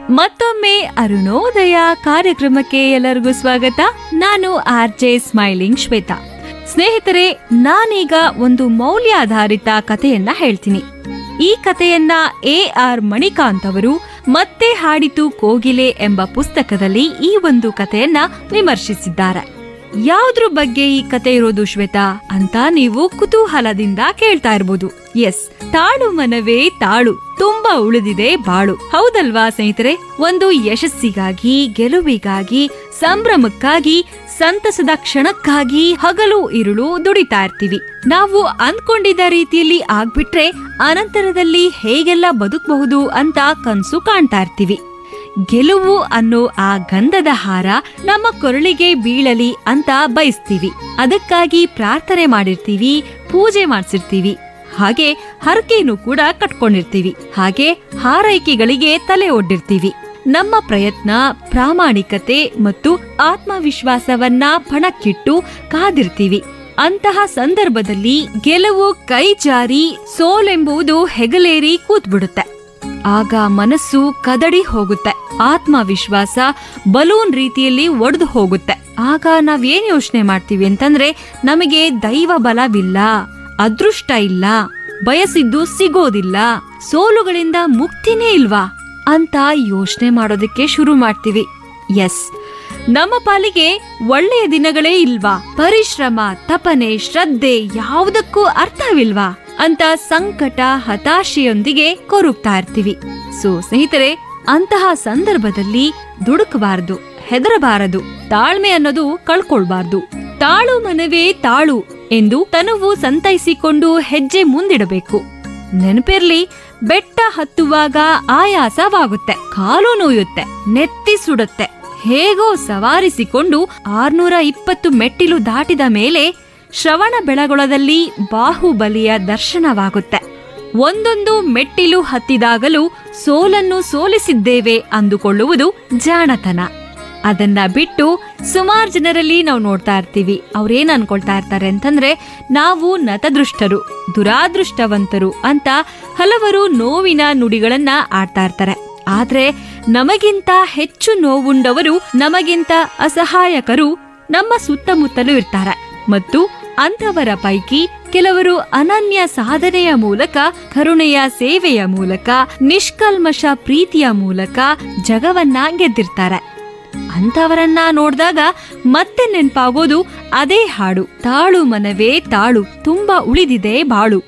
ಮತ್ತೊಮ್ಮೆ ಅರುಣೋದಯ ಕಾರ್ಯಕ್ರಮಕ್ಕೆ ಎಲ್ಲರಿಗೂ ಸ್ವಾಗತ ನಾನು ಆರ್ ಜೆ ಸ್ಮೈಲಿಂಗ್ ಶ್ವೇತಾ ಸ್ನೇಹಿತರೆ ನಾನೀಗ ಒಂದು ಮೌಲ್ಯಾಧಾರಿತ ಕಥೆಯನ್ನ ಹೇಳ್ತೀನಿ ಈ ಕಥೆಯನ್ನ ಎ ಆರ್ ಮಣಿಕಾಂತ್ ಅವರು ಮತ್ತೆ ಹಾಡಿತು ಕೋಗಿಲೆ ಎಂಬ ಪುಸ್ತಕದಲ್ಲಿ ಈ ಒಂದು ಕಥೆಯನ್ನ ವಿಮರ್ಶಿಸಿದ್ದಾರೆ ಯಾವ್ದ್ರ ಬಗ್ಗೆ ಈ ಕತೆ ಇರೋದು ಶ್ವೇತಾ ಅಂತ ನೀವು ಕುತೂಹಲದಿಂದ ಕೇಳ್ತಾ ಇರ್ಬೋದು ಎಸ್ ತಾಳು ಮನವೇ ತಾಳು ತುಂಬಾ ಉಳಿದಿದೆ ಬಾಳು ಹೌದಲ್ವಾ ಸ್ನೇಹಿತರೆ ಒಂದು ಯಶಸ್ಸಿಗಾಗಿ ಗೆಲುವಿಗಾಗಿ ಸಂಭ್ರಮಕ್ಕಾಗಿ ಸಂತಸದ ಕ್ಷಣಕ್ಕಾಗಿ ಹಗಲು ಇರುಳು ದುಡಿತಾ ಇರ್ತೀವಿ ನಾವು ಅಂದ್ಕೊಂಡಿದ್ದ ರೀತಿಯಲ್ಲಿ ಆಗ್ಬಿಟ್ರೆ ಅನಂತರದಲ್ಲಿ ಹೇಗೆಲ್ಲ ಬದುಕಬಹುದು ಅಂತ ಕನ್ಸು ಕಾಣ್ತಾ ಇರ್ತೀವಿ ಗೆಲುವು ಅನ್ನೋ ಆ ಗಂಧದ ಹಾರ ನಮ್ಮ ಕೊರಳಿಗೆ ಬೀಳಲಿ ಅಂತ ಬಯಸ್ತೀವಿ ಅದಕ್ಕಾಗಿ ಪ್ರಾರ್ಥನೆ ಮಾಡಿರ್ತೀವಿ ಪೂಜೆ ಮಾಡ್ಸಿರ್ತೀವಿ ಹಾಗೆ ಹರಕೆಯನ್ನು ಕೂಡ ಕಟ್ಕೊಂಡಿರ್ತೀವಿ ಹಾಗೆ ಹಾರೈಕೆಗಳಿಗೆ ತಲೆ ಒಡ್ಡಿರ್ತೀವಿ ನಮ್ಮ ಪ್ರಯತ್ನ ಪ್ರಾಮಾಣಿಕತೆ ಮತ್ತು ಆತ್ಮವಿಶ್ವಾಸವನ್ನ ಪಣಕ್ಕಿಟ್ಟು ಕಾದಿರ್ತೀವಿ ಅಂತಹ ಸಂದರ್ಭದಲ್ಲಿ ಗೆಲುವು ಕೈ ಜಾರಿ ಸೋಲೆಂಬುದು ಹೆಗಲೇರಿ ಕೂತ್ಬಿಡುತ್ತೆ ಆಗ ಮನಸ್ಸು ಕದಡಿ ಹೋಗುತ್ತೆ ಆತ್ಮವಿಶ್ವಾಸ ಬಲೂನ್ ರೀತಿಯಲ್ಲಿ ಒಡೆದು ಹೋಗುತ್ತೆ ಆಗ ನಾವೇನ್ ಯೋಚನೆ ಮಾಡ್ತೀವಿ ಅಂತಂದ್ರೆ ನಮಗೆ ದೈವ ಬಲವಿಲ್ಲ ಅದೃಷ್ಟ ಇಲ್ಲ ಬಯಸಿದ್ದು ಸಿಗೋದಿಲ್ಲ ಸೋಲುಗಳಿಂದ ಮುಕ್ತಿನೇ ಇಲ್ವಾ ಅಂತ ಯೋಚನೆ ಮಾಡೋದಕ್ಕೆ ಶುರು ಮಾಡ್ತೀವಿ ಎಸ್ ನಮ್ಮ ಪಾಲಿಗೆ ಒಳ್ಳೆಯ ದಿನಗಳೇ ಇಲ್ವಾ ಪರಿಶ್ರಮ ತಪನೆ ಶ್ರದ್ಧೆ ಯಾವುದಕ್ಕೂ ಅರ್ಥವಿಲ್ವಾ ಅಂತ ಸಂಕಟ ಹತಾಶೆಯೊಂದಿಗೆ ಕೊರುಗ್ತಾ ಇರ್ತೀವಿ ಸೊ ಸ್ನೇಹಿತರೆ ಅಂತಹ ಸಂದರ್ಭದಲ್ಲಿ ದುಡುಕಬಾರದು ಹೆದರಬಾರದು ತಾಳ್ಮೆ ಅನ್ನೋದು ಕಳ್ಕೊಳ್ಬಾರ್ದು ತಾಳು ಮನವೇ ತಾಳು ಎಂದು ತನುವು ಸಂತೈಸಿಕೊಂಡು ಹೆಜ್ಜೆ ಮುಂದಿಡಬೇಕು ನೆನಪಿರ್ಲಿ ಬೆಟ್ಟ ಹತ್ತುವಾಗ ಆಯಾಸವಾಗುತ್ತೆ ಕಾಲು ನೋಯುತ್ತೆ ನೆತ್ತಿ ಸುಡುತ್ತೆ ಹೇಗೋ ಸವಾರಿಸಿಕೊಂಡು ಆರ್ನೂರ ಇಪ್ಪತ್ತು ಮೆಟ್ಟಿಲು ದಾಟಿದ ಮೇಲೆ ಶ್ರವಣ ಬೆಳಗೊಳದಲ್ಲಿ ಬಾಹುಬಲಿಯ ದರ್ಶನವಾಗುತ್ತೆ ಒಂದೊಂದು ಮೆಟ್ಟಿಲು ಹತ್ತಿದಾಗಲೂ ಸೋಲನ್ನು ಸೋಲಿಸಿದ್ದೇವೆ ಅಂದುಕೊಳ್ಳುವುದು ಜಾಣತನ ಅದನ್ನ ಬಿಟ್ಟು ಸುಮಾರು ಜನರಲ್ಲಿ ನಾವು ನೋಡ್ತಾ ಇರ್ತೀವಿ ಅವ್ರೇನ್ ಅನ್ಕೊಳ್ತಾ ಇರ್ತಾರೆ ಅಂತಂದ್ರೆ ನಾವು ನತದೃಷ್ಟರು ದುರಾದೃಷ್ಟವಂತರು ಅಂತ ಹಲವರು ನೋವಿನ ನುಡಿಗಳನ್ನ ಆಡ್ತಾ ಇರ್ತಾರೆ ಆದ್ರೆ ನಮಗಿಂತ ಹೆಚ್ಚು ನೋವುಂಡವರು ನಮಗಿಂತ ಅಸಹಾಯಕರು ನಮ್ಮ ಸುತ್ತಮುತ್ತಲೂ ಇರ್ತಾರೆ ಮತ್ತು ಅಂಥವರ ಪೈಕಿ ಕೆಲವರು ಅನನ್ಯ ಸಾಧನೆಯ ಮೂಲಕ ಕರುಣೆಯ ಸೇವೆಯ ಮೂಲಕ ನಿಷ್ಕಲ್ಮಶ ಪ್ರೀತಿಯ ಮೂಲಕ ಜಗವನ್ನ ಗೆದ್ದಿರ್ತಾರೆ ಅಂಥವರನ್ನ ನೋಡಿದಾಗ ಮತ್ತೆ ನೆನ್ಪಾಗೋದು ಅದೇ ಹಾಡು ತಾಳು ಮನವೇ ತಾಳು ತುಂಬಾ ಉಳಿದಿದೆ ಬಾಳು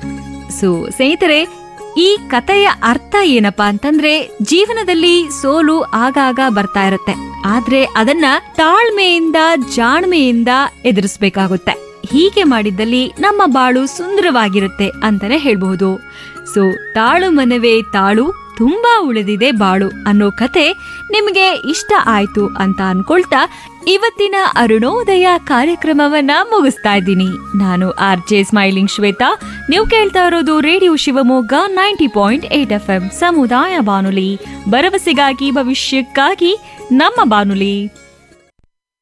ಸೊ ಸ್ನೇಹಿತರೆ ಈ ಕಥೆಯ ಅರ್ಥ ಏನಪ್ಪಾ ಅಂತಂದ್ರೆ ಜೀವನದಲ್ಲಿ ಸೋಲು ಆಗಾಗ ಬರ್ತಾ ಇರುತ್ತೆ ಆದ್ರೆ ಅದನ್ನ ತಾಳ್ಮೆಯಿಂದ ಜಾಣ್ಮೆಯಿಂದ ಎದುರಿಸ್ಬೇಕಾಗುತ್ತೆ ಹೀಗೆ ಮಾಡಿದ್ದಲ್ಲಿ ನಮ್ಮ ಬಾಳು ಸುಂದರವಾಗಿರುತ್ತೆ ಅಂತಾನೆ ಹೇಳ್ಬಹುದು ಸೊ ತಾಳು ಮನವೇ ತಾಳು ತುಂಬಾ ಉಳಿದಿದೆ ಬಾಳು ಅನ್ನೋ ಕತೆ ನಿಮಗೆ ಇಷ್ಟ ಆಯ್ತು ಅಂತ ಅನ್ಕೊಳ್ತಾ ಇವತ್ತಿನ ಅರುಣೋದಯ ಕಾರ್ಯಕ್ರಮವನ್ನ ಮುಗಿಸ್ತಾ ಇದ್ದೀನಿ ನಾನು ಆರ್ ಜೆ ಸ್ಮೈಲಿಂಗ್ ಶ್ವೇತಾ ನೀವು ಕೇಳ್ತಾ ಇರೋದು radio Shivamogga ninety point eight F M ಸಮುದಾಯ ಬಾನುಲಿ ಭರವಸೆಗಾಗಿ ಭವಿಷ್ಯಕ್ಕಾಗಿ ನಮ್ಮ ಬಾನುಲಿ